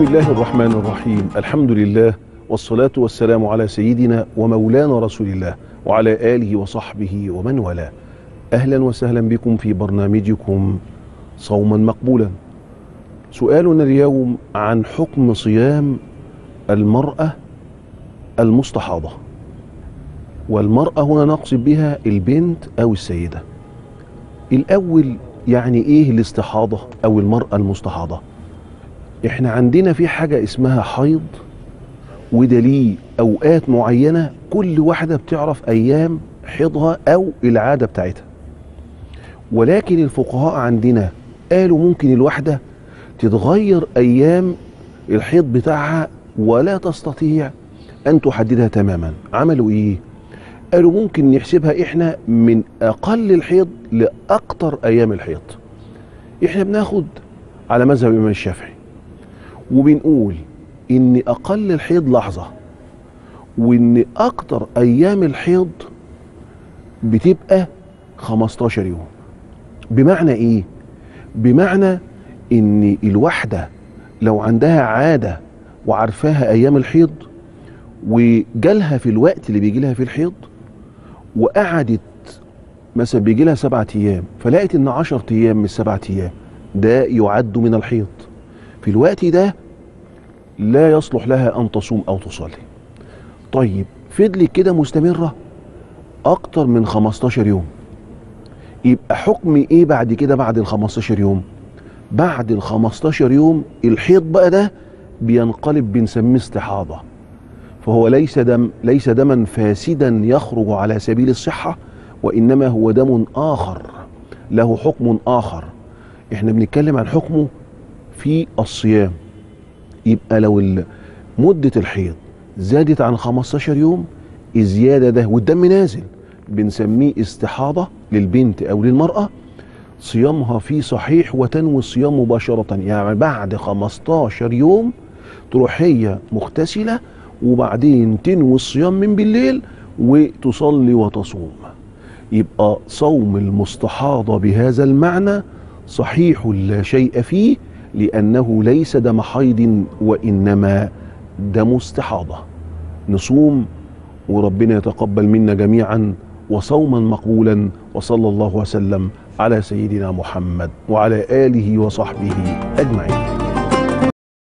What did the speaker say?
بسم الله الرحمن الرحيم الحمد لله والصلاة والسلام على سيدنا ومولانا رسول الله وعلى آله وصحبه ومن والاه أهلا وسهلا بكم في برنامجكم صوما مقبولا سؤالنا اليوم عن حكم صيام المرأة المستحاضة والمرأة هنا نقصد بها البنت أو السيدة الأول يعني إيه الاستحاضة أو المرأة المستحاضة احنا عندنا في حاجة اسمها حيض وده ليه اوقات معينة كل واحدة بتعرف ايام حيضها او العادة بتاعتها ولكن الفقهاء عندنا قالوا ممكن الواحدة تتغير ايام الحيض بتاعها ولا تستطيع ان تحددها تماما عملوا ايه قالوا ممكن نحسبها احنا من اقل الحيض لاكتر ايام الحيض احنا بناخد على مذهب الامام الشافعي وبنقول ان اقل الحيض لحظة وان اكتر ايام الحيض بتبقى 15 يوم بمعنى ايه بمعنى ان الواحدة لو عندها عادة وعارفاها ايام الحيض وجالها في الوقت اللي بيجي لها في الحيض وقعدت مثلا بيجي لها سبعة ايام فلقت ان 10 ايام من السبعة ايام ده يعد من الحيض في الوقت ده لا يصلح لها ان تصوم او تصلي طيب فضلت كده مستمرة اكتر من 15 يوم يبقى حكم ايه بعد كده بعد ال 15 يوم بعد ال 15 يوم الحيض بقى ده بينقلب بنسميه استحاضة فهو ليس دم ليس دما فاسدا يخرج على سبيل الصحة وانما هو دم اخر له حكم اخر احنا بنتكلم عن حكمه في الصيام يبقى لو مدة الحيض زادت عن 15 يوم الزيادة ده والدم نازل بنسميه استحاضة للبنت أو للمرأة صيامها فيه صحيح وتنوي الصيام مباشرة يعني بعد 15 يوم تروح هي مغتسلة وبعدين تنوي الصيام من بالليل وتصلي وتصوم يبقى صوم المستحاضة بهذا المعنى صحيح لا شيء فيه لأنه ليس دم حيض وإنما دم استحاضة نصوم وربنا يتقبل منا جميعا وصوما مقبولا وصلى الله وسلم على سيدنا محمد وعلى آله وصحبه أجمعين